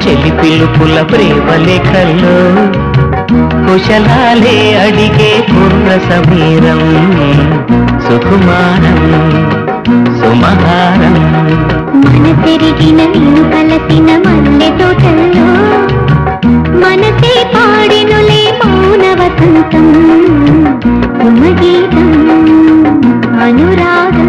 చెలి పిలుపుల ప్రేమ లేఖల్లో కుశలాలే అడిగే కుర్ర సమీరం సుకుమారం సుమహారం మన తిరిగిన నిన్ను కలసిన మల్లె తోటల్లో మనసే పాడినులే మౌన వసంతం సుమగీతం అనురాగం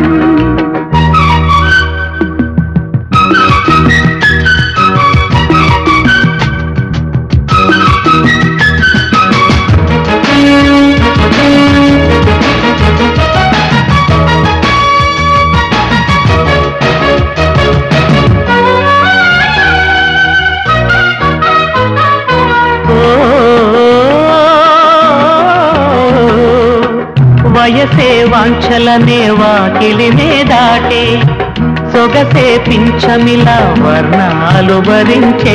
ఓ, వయసే వాంఛలనే వాకిలినే దాటే సొగసే పింఛమిలా వర్ణాలు భరించే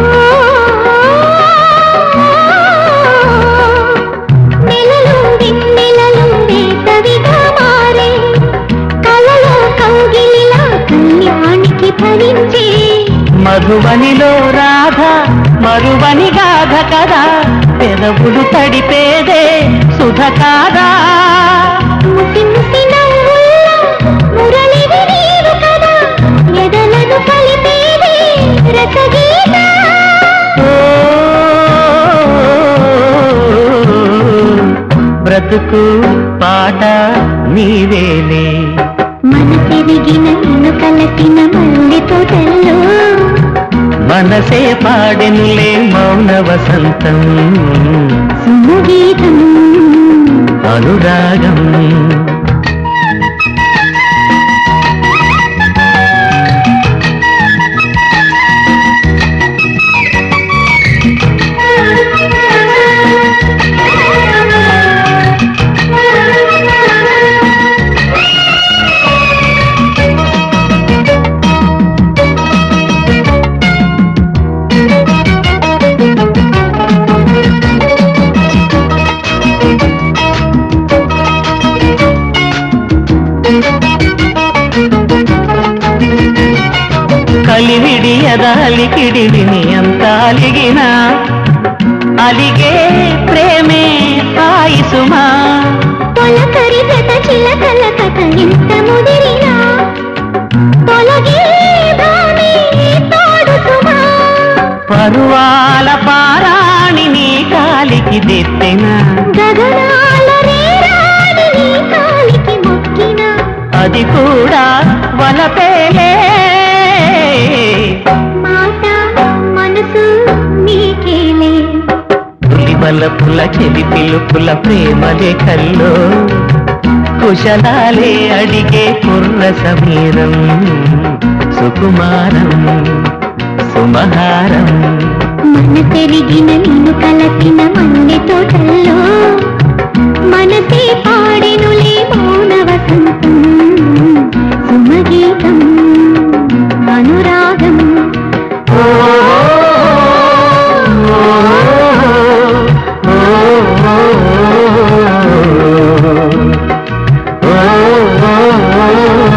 నెలలు వెన్నెలలు వేసవిగా మారే కలలో కౌగిలిలా కళ్యాణికి భరించే మధువనిలో రాధ మరువని గాథ కదా పెదవులు తడిపేదే సుధ కాదా ముసి ముసి నవ్వుల్లో మురళివి నీవు కదా ఎదలను కలిపేది రసగీత ఓ, బ్రతుకు పాట నీవేలే మన తిరిగిన నిన్ను కలసిన మల్లె తోటల్లో మనసే పాడెనులే మౌన వసంతం సుమగీతం అనురాగం కలివిడి ఎదాలికిడి విని అంత అలిగిన అలిగే ప్రేమే హాయి సుమా తొలకరి జత చిలకల కథ ఎంత ముదిరినా తొలగే భామే తోడు సుమా పరువాల పారాణి నీ కాలికి దిత్తెన గగనాల రేరాని నీ కాలికి మొక్కిన అది కూడా వలపేలే మాట మనసు నీకేలే పులివల పుల చెలి పిలుపుల ప్రేమ లేఖల్లో కుశలాలే అడిగే కుర్ర సమీరం సుకుమారం సుమహారం మన తిరిగిన నిన్ను కలసిన మల్లె తోటల్లో మనసే పాడెనులే మౌన వసంతం సుమగీతం అనురాగం ఓ, ఓ, ఓ, ఓ, ఓ, ఓ, ఓ,